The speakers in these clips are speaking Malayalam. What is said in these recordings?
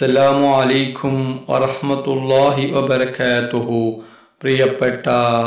അസ്സലാമു അലൈക്കും വറഹ്മത്തുള്ളാഹി വബറകാതുഹു പ്രിയപ്പെട്ട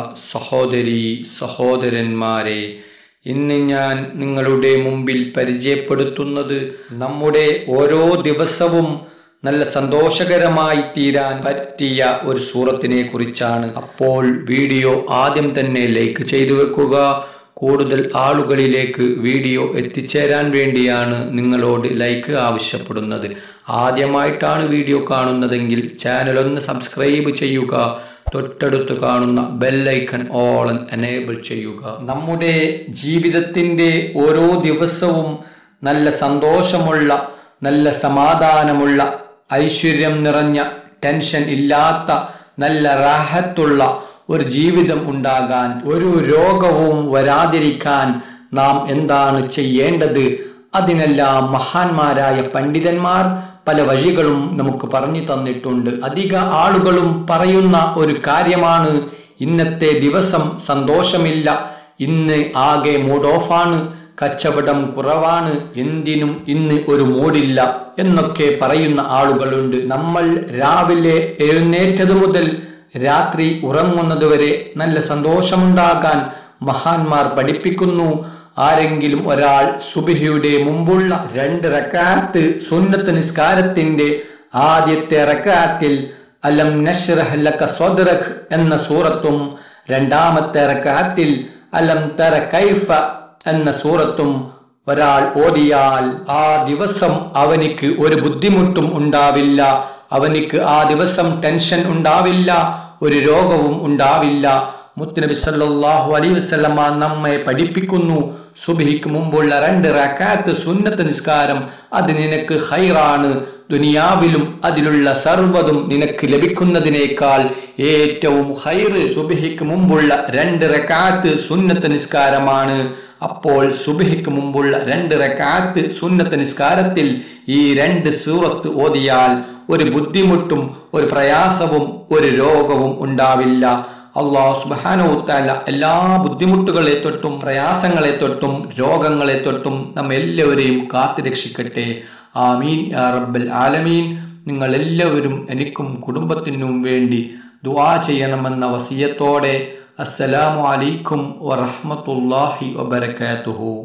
സഹോദരി സഹോദരന്മാരെ ഇന്ന് ഞാൻ നിങ്ങളുടെ മുമ്പിൽ പരിചയപ്പെടുത്തുന്നത് നമ്മുടെ ഓരോ ദിവസവും നല്ല സന്തോഷകരമായി തീരാൻ പറ്റിയ ഒരു സൂറത്തിനെ കുറിച്ചാണ് അപ്പോൾ വീഡിയോ ആദ്യം തന്നെ ലൈക്ക് ചെയ്തു വെക്കുക കൂടുതൽ ആളുകളിലേക്ക് വീഡിയോ എത്തിച്ചേരാൻ വേണ്ടിയാണ് നിങ്ങളോട് ലൈക്ക് ആവശ്യപ്പെടുന്നത് ആദ്യമായിട്ടാണ് വീഡിയോ കാണുന്നതെങ്കിൽ ചാനൽ ഒന്ന് സബ്സ്ക്രൈബ് ചെയ്യുക തൊട്ടടുത്ത് കാണുന്ന ബെല്ലൈക്കൺ ഓൾ എനേബിൾ ചെയ്യുക നമ്മുടെ ജീവിതത്തിൻ്റെ ഓരോ ദിവസവും നല്ല സന്തോഷമുള്ള നല്ല സമാധാനമുള്ള ഐശ്വര്യം നിറഞ്ഞ ടെൻഷൻ ഇല്ലാത്ത നല്ല റാഹത്തുള്ള ഒരു ജീവിതം ഉണ്ടാകാൻ ഒരു രോഗവും വരാതിരിക്കാൻ നാം എന്താണ് ചെയ്യേണ്ടത് അതിനെല്ലാം മഹാന്മാരായ പണ്ഡിതന്മാർ പല വഴികളും നമുക്ക് പറഞ്ഞു തന്നിട്ടുണ്ട് അധിക ആളുകളും പറയുന്ന ഒരു കാര്യമാണ് ഇന്നത്തെ ദിവസം സന്തോഷമില്ല ഇന്ന് ആകെ മൂഡ് ഓഫാണ് കച്ചവടം കുറവാണ് എന്തിനും ഇന്ന് ഒരു മൂടില്ല എന്നൊക്കെ പറയുന്ന ആളുകളുണ്ട് നമ്മൾ രാവിലെ എഴുന്നേറ്റത് മുതൽ രാത്രി ഉറങ്ങുന്നതുവരെ നല്ല സന്തോഷമുണ്ടാകാൻ മഹാന്മാർ പഠിപ്പിക്കുന്നു ആരെങ്കിലും ഒരാൾ സുബിഹിയുടെ മുമ്പുള്ള രണ്ട് റക്കാത്ത് സുന്നത്ത് നിസ്കാരത്തിന്റെ ആദ്യത്തെ റക്കാത്തിൽ അലം നഷ്റഹ് ലക സ്വദ്റക് എന്ന സൂറത്തും രണ്ടാമത്തെ റക്കാത്തിൽ അലം തര കൈഫ എന്ന സൂറത്തും ഒരാൾ ഓതിയാൽ ആ ദിവസം അവനിക്ക് ഒരു ബുദ്ധിമുട്ടും ഉണ്ടാവില്ല അവനിക്ക് ആ ദിവസം ടെൻഷൻ ഉണ്ടാവില്ല ഒരു രോഗവും ഉണ്ടാവില്ല മുത്തുനബി സല്ലല്ലാഹു അലൈഹി വസല്ലമ നമ്മെ പഠിപ്പിക്കുന്നു സുബഹിക്ക് മുമ്പുള്ള രണ്ട് റക്കാത്ത് സുന്നത്ത് നിസ്കാരം അത് നിനക്ക് ഹൈറാണ് ദുനിയാവിലും അതിലുള്ള സർവ്വതും നിനക്ക് ലഭിക്കുന്നതിനേക്കാൾ ഏറ്റവും ഹൈറ് സുബഹിക്ക് മുമ്പുള്ള രണ്ട് റക്കാത്ത് സുന്നത്ത് നിസ്കാരമാണ് അപ്പോൾ സുബഹിക്ക് മുമ്പുള്ള രണ്ട് റക്കാത്ത് സുന്നത്ത് നിസ്കാരത്തിൽ ഈ രണ്ട് സൂറത്ത് ഓതിയാൽ ഒരു ബുദ്ധിമുട്ടും ഒരു പ്രയാസവും ഒരു രോഗവും ഉണ്ടാവില്ല അള്ളാഹു സുബാനോത്താല എല്ലാ ബുദ്ധിമുട്ടുകളെ തൊട്ടും പ്രയാസങ്ങളെ തൊട്ടും രോഗങ്ങളെ തൊട്ടും നമ്മ എല്ലാവരെയും കാത്തു രക്ഷിക്കട്ടെ ആമീൻ യാ റബ്ബൽ ആലമീൻ നിങ്ങൾ എല്ലാവരും എനിക്കും കുടുംബത്തിനും വേണ്ടി ദുആ ചെയ്യണമെന്ന വസിയത്തോടെ അസ്സലാമു അലൈക്കും വറഹ്മത്തുള്ളാഹി വബറകാതുഹു